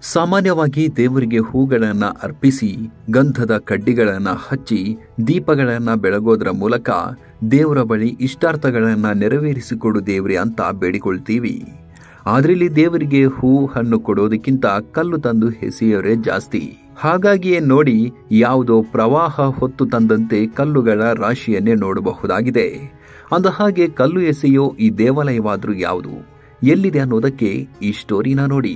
ಸಾಮಾನ್ಯವಾಗಿ ದೇವರಿಗೆ ಹೂಗಳನ್ನ ಅರ್ಪಿಸಿ ಗಂಧದ ಕಡ್ಡಿಗಳನ್ನ ಹಚ್ಚಿ ದೀಪಗಳನ್ನ ಬೆಳಗೋದ್ರ ಮೂಲಕ ದೇವರ ಬಳಿ ಇಷ್ಟಾರ್ಥಗಳನ್ನ ನೆರವೇರಿಸಿಕೊಡು ದೇವ್ರೆ ಅಂತ ಬೇಡಿಕೊಳ್ತೀವಿ ಆದ್ರೆ ಇಲ್ಲಿ ದೇವರಿಗೆ ಹೂ ಹಣ್ಣು ಕೊಡೋದಕ್ಕಿಂತ ಕಲ್ಲು ತಂದು ಎಸೆಯೋರೇ ಜಾಸ್ತಿ ಹಾಗಾಗಿಯೇ ನೋಡಿ ಯಾವುದೋ ಪ್ರವಾಹ ಹೊತ್ತು ತಂದಂತೆ ಕಲ್ಲುಗಳ ರಾಶಿಯನ್ನೇ ನೋಡಬಹುದಾಗಿದೆ ಅಂದ ಹಾಗೆ ಕಲ್ಲು ಎಸೆಯೋ ಈ ದೇವಾಲಯವಾದ್ರೂ ಯಾವುದು ಎಲ್ಲಿದೆ ಅನ್ನೋದಕ್ಕೆ ಈ ಸ್ಟೋರಿನ ನೋಡಿ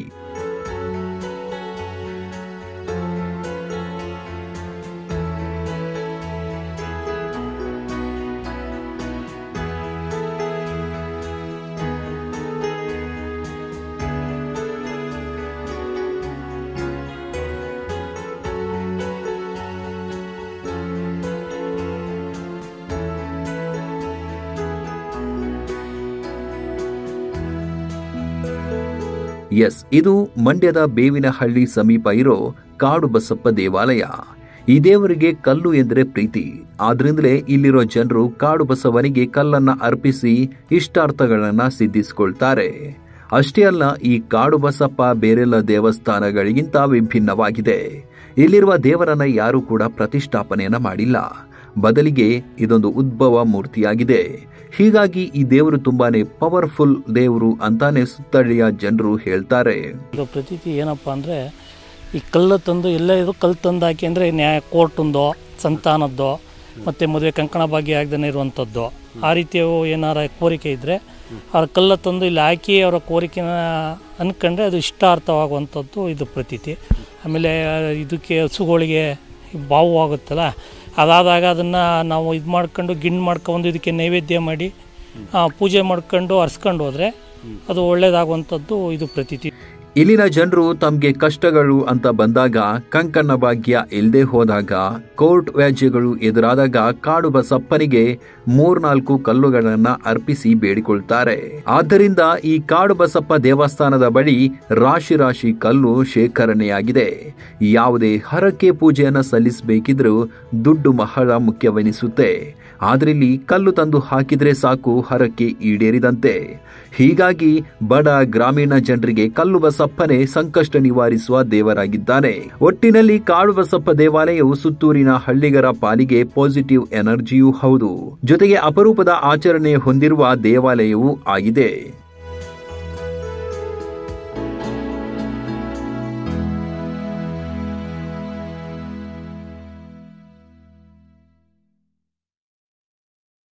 ಎಸ್ ಇದು ಮಂಡ್ಯದ ಬೇವಿನಹಳ್ಳಿ ಸಮೀಪ ಇರೋ ಕಾಡು ಬಸಪ್ಪ ದೇವಾಲಯ ಈ ದೇವರಿಗೆ ಕಲ್ಲು ಎಂದರೆ ಪ್ರೀತಿ ಆದ್ರಿಂದಲೇ ಇಲ್ಲಿರೋ ಜನರು ಕಾಡು ಬಸವನಿಗೆ ಕಲ್ಲನ್ನ ಅರ್ಪಿಸಿ ಇಷ್ಟಾರ್ಥಗಳನ್ನ ಸಿದ್ಧಿಸಿಕೊಳ್ತಾರೆ ಅಷ್ಟೇ ಅಲ್ಲ ಈ ಕಾಡು ಬಸಪ್ಪ ಬೇರೆಲ್ಲ ದೇವಸ್ಥಾನಗಳಿಗಿಂತ ವಿಭಿನ್ನವಾಗಿದೆ ಇಲ್ಲಿರುವ ದೇವರನ್ನ ಯಾರೂ ಕೂಡ ಪ್ರತಿಷ್ಠಾಪನೆಯನ್ನ ಮಾಡಿಲ್ಲ ಬದಲಿಗೆ ಇದೊಂದು ಉದ್ಭವ ಮೂರ್ತಿಯಾಗಿದೆ ಹೀಗಾಗಿ ಈ ದೇವರು ತುಂಬಾನೇ ಪವರ್ಫುಲ್ ದೇವರು ಅಂತಾನೆ ಸುತ್ತಳಿಯ ಜನರು ಹೇಳ್ತಾರೆ ಇದು ಪ್ರತೀತಿ ಏನಪ್ಪ ಅಂದರೆ ಈ ಕಲ್ಲು ತಂದು ಎಲ್ಲೇ ಇದು ಕಲ್ಲು ತಂದು ಹಾಕಿ ಅಂದರೆ ನ್ಯಾಯ ಕೋರ್ಟುಂದೋ ಸಂತಾನದ್ದೋ ಮತ್ತು ಮದುವೆ ಕಂಕಣ ಭಾಗ್ಯ ಆಗದೇ ಇರುವಂಥದ್ದು ಆ ರೀತಿಯವು ಏನಾರ ಕೋರಿಕೆ ಇದ್ದರೆ ಅವ್ರ ಕಲ್ಲ ತಂದು ಇಲ್ಲಿ ಹಾಕಿ ಅವರ ಕೋರಿಕೆನ ಅನ್ಕೊಂಡ್ರೆ ಅದು ಇಷ್ಟಾರ್ಥವಾಗುವಂಥದ್ದು ಇದು ಪ್ರತೀತಿ ಆಮೇಲೆ ಇದಕ್ಕೆ ಹಸುಗಳಿಗೆ ಬಾವು ಆಗುತ್ತಲ್ಲ ಅದಾದಾಗ ಅದನ್ನು ನಾವು ಇದು ಮಾಡ್ಕೊಂಡು ಗಿಣ್ಣು ಮಾಡ್ಕೊಂಡು ಇದಕ್ಕೆ ನೈವೇದ್ಯ ಮಾಡಿ ಆ, ಪೂಜೆ ಮಾಡ್ಕೊಂಡು ಅರ್ಸ್ಕೊಂಡು ಹೋದರೆ ಅದು ಒಳ್ಳೆಯದಾಗುವಂಥದ್ದು ಇದು ಪ್ರತೀತಿ ಇಲ್ಲಿನ ಜನರು ತಮ್ಗೆ ಕಷ್ಟಗಳು ಅಂತ ಬಂದಾಗ ಕಂಕಣ್ಣ ಭಾಗ್ಯ ಇಲ್ಲದೆ ಹೋದಾಗ ಕೋರ್ಟ್ ವ್ಯಾಜ್ಯಗಳು ಎದುರಾದಾಗ ಕಾಡು ಬಸಪ್ಪನಿಗೆ ಮೂರ್ನಾಲ್ಕು ಕಲ್ಲುಗಳನ್ನ ಅರ್ಪಿಸಿ ಬೇಡಿಕೊಳ್ತಾರೆ ಆದ್ದರಿಂದ ಈ ಕಾಡು ಬಸಪ್ಪ ದೇವಸ್ಥಾನದ ಬಳಿ ರಾಶಿ ರಾಶಿ ಕಲ್ಲು ಶೇಖರಣೆಯಾಗಿದೆ ಯಾವುದೇ ಹರಕೆ ಪೂಜೆಯನ್ನ ಸಲ್ಲಿಸಬೇಕಿದ್ರೂ ದುಡ್ಡು ಬಹಳ ಮುಖ್ಯವೆನಿಸುತ್ತೆ ಆದ್ರಿಲ್ಲಿ ಕಲ್ಲು ತಂದು ಹಾಕಿದ್ರೆ ಸಾಕು ಹರಕೆ ಈಡೇರಿದಂತೆ ಹೀಗಾಗಿ ಬಡ ಗ್ರಾಮೀಣ ಜನರಿಗೆ ಕಲ್ಲು ಬಸಪ್ಪನೇ ಸಂಕಷ್ಟ ನಿವಾರಿಸುವ ದೇವರಾಗಿದ್ದಾನೆ ಒಟ್ಟಿನಲ್ಲಿ ಕಾಡು ಬಸಪ್ಪ ದೇವಾಲಯವು ಸುತ್ತೂರಿನ ಹಳ್ಳಿಗರ ಪಾಲಿಗೆ ಪಾಸಿಟಿವ್ ಎನರ್ಜಿಯೂ ಹೌದು ಜೊತೆಗೆ ಅಪರೂಪದ ಆಚರಣೆ ಹೊಂದಿರುವ ದೇವಾಲಯವೂ ಆಗಿದೆ